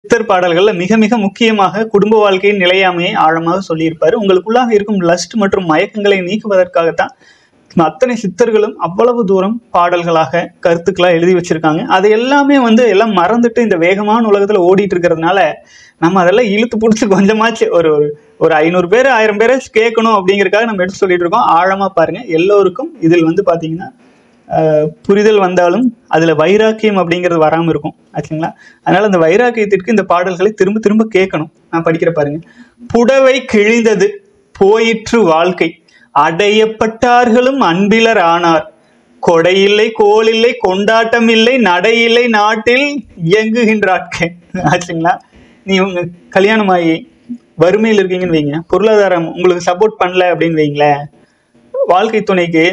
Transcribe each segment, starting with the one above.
சித்தர் பாடல்கள்ல மிக மிக முக்கியமாக குடும்ப வாழ்க்கையின் நிலையாமையை ஆழமாக சொல்லியிருப்பாரு உங்களுக்குள்ளாக இருக்கும் லஸ்ட் மற்றும் மயக்கங்களை நீக்குவதற்காகத்தான் அத்தனை சித்தர்களும் அவ்வளவு தூரம் பாடல்களாக கருத்துக்களா எழுதி வச்சிருக்காங்க அது எல்லாமே வந்து எல்லாம் மறந்துட்டு இந்த வேகமான உலகத்துல ஓடிட்டு இருக்கிறதுனால நம்ம அதெல்லாம் இழுத்து பிடிச்சி கொஞ்சமாச்சு ஒரு ஒரு ஒரு ஐநூறு பேர் ஆயிரம் பேரை கேட்கணும் அப்படிங்கறதுக்காக நம்ம எடுத்து சொல்லிட்டு இருக்கோம் ஆழமா பாருங்க எல்லோருக்கும் இதில் வந்து பாத்தீங்கன்னா ஆஹ், புரிதல் வந்தாலும் அதுல வைராக்கியம் அப்படிங்கிறது வராம இருக்கும் ஆச்சுங்களா அதனால அந்த வைராக்கியத்திற்கு இந்த பாடல்களை திரும்ப திரும்ப கேட்கணும் நான் படிக்கிற பாருங்க புடவை கிழிந்தது போயிற்று வாழ்க்கை அடையப்பட்டார்களும் அன்பிலர் ஆனார் கொடையில்லை கோலில்லை கொண்டாட்டம் இல்லை நடையில்லை நாட்டில் இயங்குகின்றாட்கள் ஆச்சுங்களா நீ உங்க கல்யாணமாகி வறுமையில் இருக்கீங்கன்னு வைங்க பொருளாதாரம் உங்களுக்கு சப்போர்ட் பண்ணல அப்படின்னு வைங்களேன் வாழ்க்கை துணைக்கு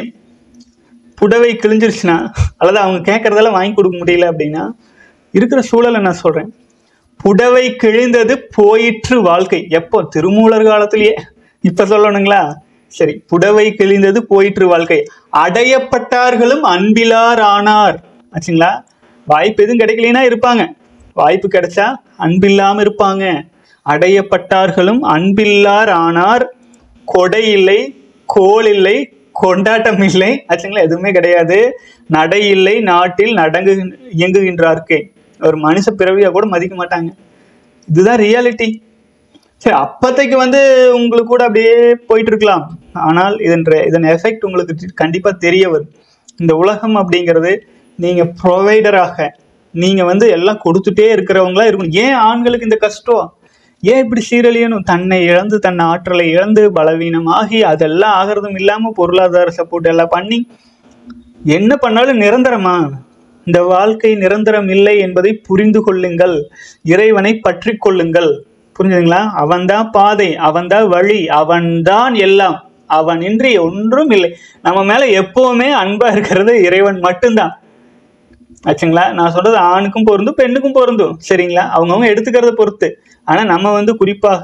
புடவை கிழிஞ்சிருச்சுன்னா அல்லது அவங்க கேட்கறதெல்லாம் வாங்கி கொடுக்க முடியல அப்படின்னா இருக்கிற சூழலை நான் சொல்றேன் புடவை கிழிந்தது போயிற்று வாழ்க்கை எப்போ திருமூலர் காலத்திலேயே இப்ப சொல்லணுங்களா சரி புடவை கிழிந்தது போயிற்று வாழ்க்கை அடையப்பட்டார்களும் அன்பிலார் ஆனார் ஆச்சுங்களா வாய்ப்பு எதுவும் கிடைக்கலைன்னா இருப்பாங்க வாய்ப்பு கிடைச்சா அன்பில்லாம இருப்பாங்க அடையப்பட்டார்களும் அன்பில்லார் ஆனார் கொடை இல்லை கோல் இல்லை கொண்டாட்டம் இல்லை ஆச்சுங்களா எதுவுமே கிடையாது நடை இல்லை நாட்டில் நடங்கு இயங்குகின்றார்க்கே ஒரு மனுஷ பிறவியா கூட மதிக்க மாட்டாங்க இதுதான் ரியாலிட்டி சரி அப்போதைக்கு வந்து உங்களுக்கு கூட அப்படியே போயிட்டு இருக்கலாம் ஆனால் இதன் re- இதன் எஃபெக்ட் உங்களுக்கு தி- கண்டிப்பா தெரிய வரும் இந்த உலகம் அப்படிங்கிறது நீங்க ப்ரொவைடராக நீங்க வந்து எல்லாம் கொடுத்துட்டே இருக்கிறவங்களா இருக்கணும் ஏன் ஆண்களுக்கு இந்த கஷ்டம் ஏன் இப்படி சீரழியணும் தன்னை இழந்து தன் ஆற்றலை இழந்து பலவீனமாகி அதெல்லாம் ஆகிறதும் இல்லாம பொருளாதார சப்போர்ட் எல்லாம் பண்ணி என்ன பண்ணாலும் நிரந்தரமா இந்த வாழ்க்கை நிரந்தரம் இல்லை என்பதை புரிந்து கொள்ளுங்கள் இறைவனை பற்றி கொள்ளுங்கள் புரிஞ்சுதுங்களா அவன்தான் பாதை அவன்தான் வழி அவன்தான் எல்லாம் அவனின்றி ஒன்றும் இல்லை நம்ம மேல எப்பவுமே அன்பா இருக்கிறது இறைவன் மட்டும்தான் ஆச்சுங்களா நான் சொல்றது ஆணுக்கும் பொருந்தும் பெண்ணுக்கும் பொருந்தும் சரிங்களா அவங்கவுங்க எடுத்துக்கிறத பொறுத்து ஆனா நம்ம வந்து குறிப்பாக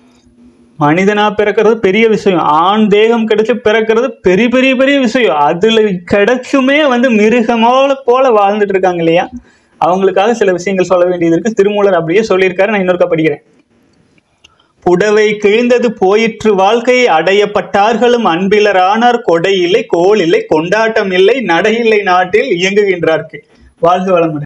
மனிதனா பிறக்கிறது பெரிய விஷயம் ஆண் தேகம் கிடைச்சு பிறக்கிறது பெரிய பெரிய பெரிய விஷயம் அதுல கிடைச்சுமே வந்து மிருகமோல போல வாழ்ந்துட்டு இருக்காங்க இல்லையா அவங்களுக்காக சில விஷயங்கள் சொல்ல வேண்டியது இருக்கு திருமூலர் அப்படியே சொல்லியிருக்காரு நான் இன்னொருக்கா படிக்கிறேன் புடவை கிழிந்தது போயிற்று வாழ்க்கை அடையப்பட்டார்களும் அன்பிலர் ஆனார் கொடை இல்லை கோல் இல்லை கொண்டாட்டம் இல்லை நடையில்லை நாட்டில் இயங்குகின்றார்கள் வாழ்க வளமுடன்